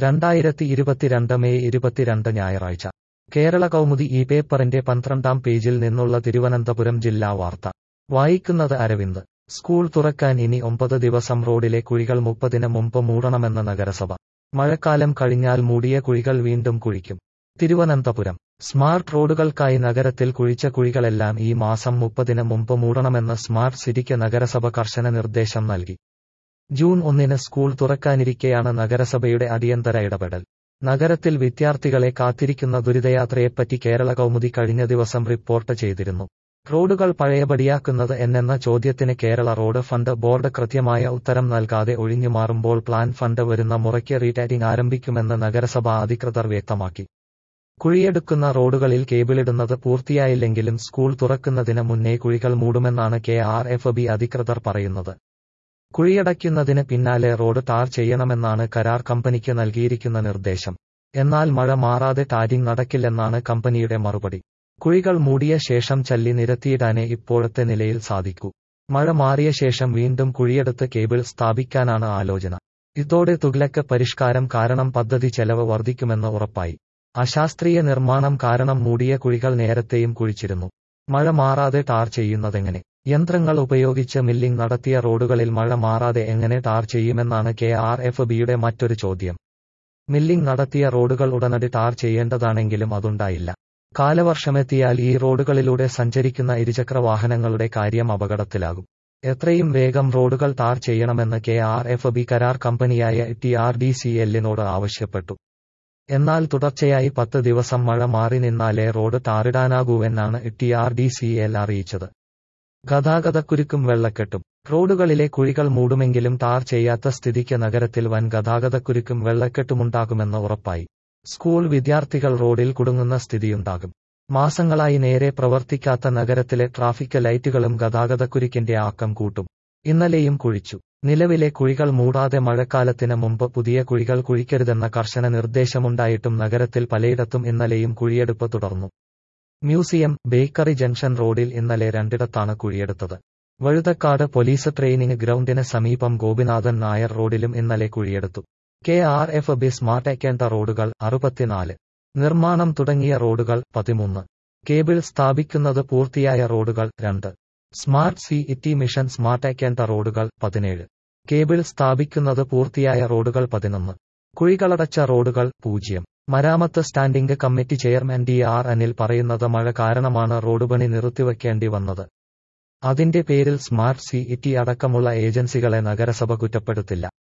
രണ്ടായിരത്തി ഇരുപത്തിരണ്ട് മെയ് ഇരുപത്തിരണ്ട് ഞായറാഴ്ച കേരള കൗമുദി ഈ പേപ്പറിന്റെ പന്ത്രണ്ടാം പേജിൽ നിന്നുള്ള തിരുവനന്തപുരം ജില്ലാ വാർത്ത വായിക്കുന്നത് അരവിന്ദ് സ്കൂൾ തുറക്കാൻ ഇനി ഒമ്പത് ദിവസം റോഡിലെ കുഴികൾ മുപ്പതിന് മുമ്പ് മൂടണമെന്ന് നഗരസഭ മഴക്കാലം കഴിഞ്ഞാൽ മൂടിയ കുഴികൾ വീണ്ടും കുഴിക്കും തിരുവനന്തപുരം സ്മാർട്ട് റോഡുകൾക്കായി നഗരത്തിൽ കുഴിച്ച കുഴികളെല്ലാം ഈ മാസം മുപ്പതിന് മുമ്പ് മൂടണമെന്ന് സ്മാർട്ട് സിറ്റിക്ക് നഗരസഭ കർശന നിർദ്ദേശം നൽകി ജൂൺ ഒന്നിന് സ്കൂൾ തുറക്കാനിരിക്കെയാണ് നഗരസഭയുടെ അടിയന്തര ഇടപെടൽ നഗരത്തിൽ വിദ്യാർത്ഥികളെ കാത്തിരിക്കുന്ന ദുരിതയാത്രയെപ്പറ്റി കേരള കൗമുദി കഴിഞ്ഞ ദിവസം റിപ്പോർട്ട് ചെയ്തിരുന്നു റോഡുകൾ പഴയപടിയാക്കുന്നത് എന്നെന്ന ചോദ്യത്തിന് കേരള റോഡ് ഫണ്ട് ബോർഡ് കൃത്യമായ ഉത്തരം നൽകാതെ ഒഴിഞ്ഞുമാറുമ്പോൾ പ്ലാൻ ഫണ്ട് വരുന്ന മുറയ്ക്ക് റീടാറ്റിംഗ് ആരംഭിക്കുമെന്ന് നഗരസഭാ അധികൃതർ വ്യക്തമാക്കി കുഴിയെടുക്കുന്ന റോഡുകളിൽ കേബിളിടുന്നത് പൂർത്തിയായില്ലെങ്കിലും സ്കൂൾ തുറക്കുന്നതിന് മുന്നേ കുഴികൾ മൂടുമെന്നാണ് കെ ആർ എഫ് ബി അധികൃതർ പറയുന്നത് കുഴിയടയ്ക്കുന്നതിന് പിന്നാലെ റോഡ് ടാർ ചെയ്യണമെന്നാണ് കരാർ കമ്പനിക്ക് നൽകിയിരിക്കുന്ന നിർദ്ദേശം എന്നാൽ മഴ മാറാതെ ടാരിംഗ് നടക്കില്ലെന്നാണ് കമ്പനിയുടെ മറുപടി കുഴികൾ മൂടിയ ശേഷം ചല്ലി നിരത്തിയിടാനേ ഇപ്പോഴത്തെ നിലയിൽ സാധിക്കൂ മഴ മാറിയ ശേഷം വീണ്ടും കുഴിയെടുത്ത് കേബിൾ സ്ഥാപിക്കാനാണ് ആലോചന ഇതോടെ തുഗ്ലക്ക് പരിഷ്കാരം കാരണം പദ്ധതി ചെലവ് വർദ്ധിക്കുമെന്ന് ഉറപ്പായി അശാസ്ത്രീയ നിർമ്മാണം കാരണം മൂടിയ കുഴികൾ നേരത്തെയും കുഴിച്ചിരുന്നു മഴ മാറാതെ ടാർ ചെയ്യുന്നതെങ്ങനെ യന്ത്രങ്ങൾ ഉപയോഗിച്ച് മില്ലിംഗ് നടത്തിയ റോഡുകളിൽ മഴ മാറാതെ എങ്ങനെ ടാർ ചെയ്യുമെന്നാണ് കെ ആർ എഫ് ബിയുടെ മറ്റൊരു ചോദ്യം മില്ലിംഗ് നടത്തിയ റോഡുകൾ ഉടനടി ടാർ ചെയ്യേണ്ടതാണെങ്കിലും അതുണ്ടായില്ല കാലവർഷമെത്തിയാൽ ഈ റോഡുകളിലൂടെ സഞ്ചരിക്കുന്ന ഇരുചക്ര വാഹനങ്ങളുടെ കാര്യം അപകടത്തിലാകും എത്രയും വേഗം റോഡുകൾ ടാർ ചെയ്യണമെന്ന് കെ ആർ എഫ് ബി കരാർ കമ്പനിയായ ടി ആർ ഡി സി എല്ലിനോട് ആവശ്യപ്പെട്ടു എന്നാൽ തുടർച്ചയായി പത്ത് ദിവസം മഴ മാറി നിന്നാലേ റോഡ് ടാറിടാനാകൂവെന്നാണ് T R D C L അറിയിച്ചത് ഗതാഗതക്കുരുക്കും വെള്ളക്കെട്ടും റോഡുകളിലെ കുഴികൾ മൂടുമെങ്കിലും ടാർ ചെയ്യാത്ത സ്ഥിതിക്ക് നഗരത്തിൽ വൻ ഗതാഗതക്കുരുക്കും വെള്ളക്കെട്ടുമുണ്ടാകുമെന്ന് ഉറപ്പായി സ്കൂൾ വിദ്യാർത്ഥികൾ റോഡിൽ കുടുങ്ങുന്ന സ്ഥിതിയുണ്ടാകും മാസങ്ങളായി നേരെ പ്രവർത്തിക്കാത്ത നഗരത്തിലെ ട്രാഫിക് ലൈറ്റുകളും ഗതാഗതക്കുരുക്കിന്റെ ആക്കം കൂട്ടും ഇന്നലെയും കുഴിച്ചു നിലവിലെ കുഴികൾ മൂടാതെ മഴക്കാലത്തിന് മുമ്പ് പുതിയ കുഴികൾ കുഴിക്കരുതെന്ന കർശന നിർദ്ദേശമുണ്ടായിട്ടും നഗരത്തിൽ പലയിടത്തും ഇന്നലെയും കുഴിയെടുപ്പ് തുടർന്നു മ്യൂസിയം ബേക്കറി ജംഗ്ഷൻ റോഡിൽ ഇന്നലെ രണ്ടിടത്താണ് കുഴിയെടുത്തത് വഴുതക്കാട് പോലീസ് ട്രെയിനിങ് ഗ്രൗണ്ടിന് സമീപം ഗോപിനാഥൻ നായർ റോഡിലും ഇന്നലെ കുഴിയെടുത്തു കെ ആർ എഫ് ബി സ്മാർട്ടാക്കേണ്ട റോഡുകൾ അറുപത്തിനാല് നിർമ്മാണം തുടങ്ങിയ റോഡുകൾ പതിമൂന്ന് കേബിൾ സ്ഥാപിക്കുന്നത് പൂർത്തിയായ റോഡുകൾ രണ്ട് സ്മാർട്ട് സി ഇറ്റി മിഷൻ സ്മാർട്ടാക്കേണ്ട റോഡുകൾ പതിനേഴ് കേബിൾ സ്ഥാപിക്കുന്നത് പൂർത്തിയായ റോഡുകൾ പതിനൊന്ന് കുഴികളടച്ച റോഡുകൾ പൂജ്യം മരാമത്ത് standing committee chairman D R Anil പറയുന്നത് മഴ കാരണമാണ് റോഡ് പണി നിർത്തിവെക്കേണ്ടി വന്നത് അതിന്റെ പേരിൽ സ്മാർട്ട് സി ഇറ്റി അടക്കമുള്ള ഏജൻസികളെ നഗരസഭ കുറ്റപ്പെടുത്തില്ല